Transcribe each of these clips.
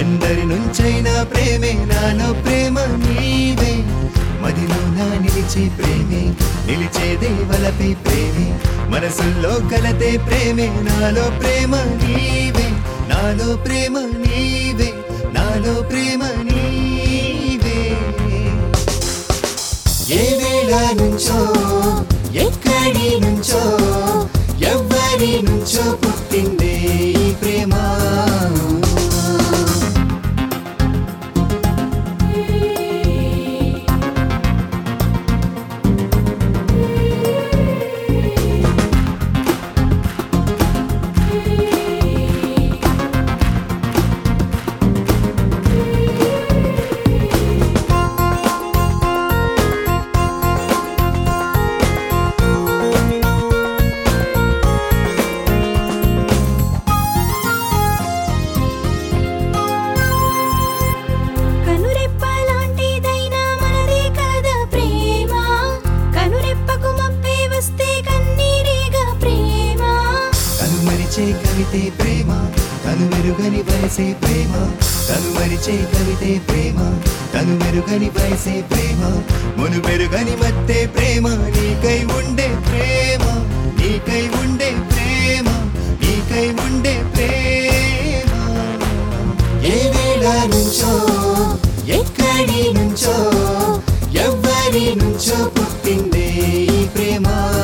ఎందరి నుంచైనా ప్రేమే నాలో ప్రేమ నీవే మదిలో నా నిలిచే ప్రేమే నిలిచేదే వలపై ప్రేమే మనసుల్లో కలతే ప్రేమే నాలో ప్రేమ నీవే నాలో ప్రేమ నీవే నాలో ప్రేమ నీవే ఏ వేళ నుంచో ఎక్కడి నుంచో ఎవ్వరి నుంచో పుట్టిందే ఈ ప్రేమ కనురెప్పలాంటిదైనా మనదే కదా ప్రేమ కనురెప్పకు మప్పే వస్తే కన్నీరేగా ప్రేమ తను మరిచే కవితే ప్రేమ తను మెరుగని వయసే ప్రేమ తను మరిచే కవితే ప్రేమ తను మెరుగని వయసే ప్రేమ మును మెరుగని మత్తే ప్రేమ నీకై ఉండే ప్రేమ నీకై ఉండే ప్రేమ నీకై ఉండే ప్రేమ ఏ వేళ నుంచో ఎక్కడి నుంచో ఎవ్వరి నుంచో పుట్టిందే ఈ ప్రేమ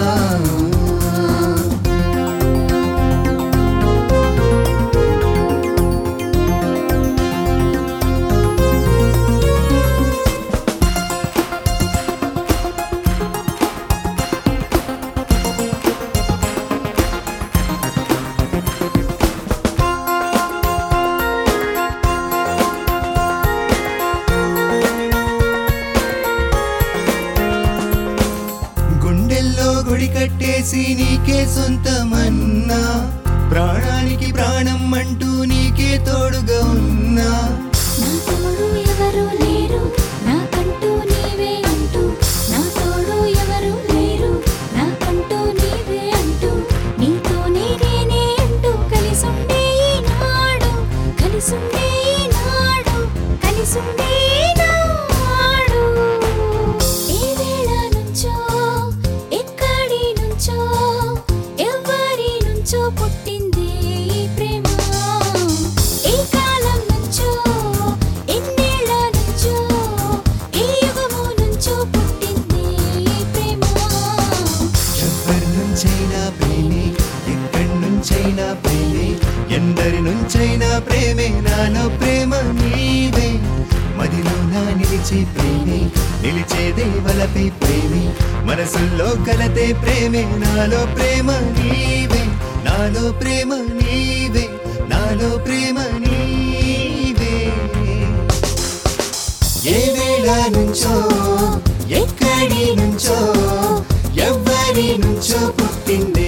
గుండెల్లో గుడి కట్టేసి నీకే సొంతమన్నా ప్రాణానికి ప్రాణం అంటూ నీకే తోడుగా ఉన్నా నా తోడు ఎవరు లేరు నాకంటూ నీవే అంటూ నా తోడు ఎవరు లేరు నాకంటూ నీవే అంటూ నీతోనే నేనే అంటూ కలిసుండే ఈనాడు కలిసుండే ఈనాడు కలిసుండే ఈనాడు ఏ వేళ నుంచో ఎక్కడి నుంచో ఎవరి నుంచో పుట్టింది ఈ ప్రేమ ఏ కాలం నుంచో ఎన్నేళ్ల నుంచో ఏ యుగము నుంచో పుట్టింది ఈ ప్రేమ ఎవ్వరి నుంచైనా ప్రేమే ఎక్కడి నుంచైనా ప్రేమే ఎందరి నుంచైనా ప్రేమే నాలో ప్రేమ నీవే మదిలో నా నిలిచే ప్రేమే నిలిచేదే వలపై ప్రేమే మనసుల్లో కలతే ప్రేమే నాలో ప్రేమ నీవే నాలో ప్రేమ నీవే నాలో ప్రేమ నీవే ఏ వేళ నుంచో ఎక్కడి నుంచో ఎవ్వరి నుంచో పుట్టిందే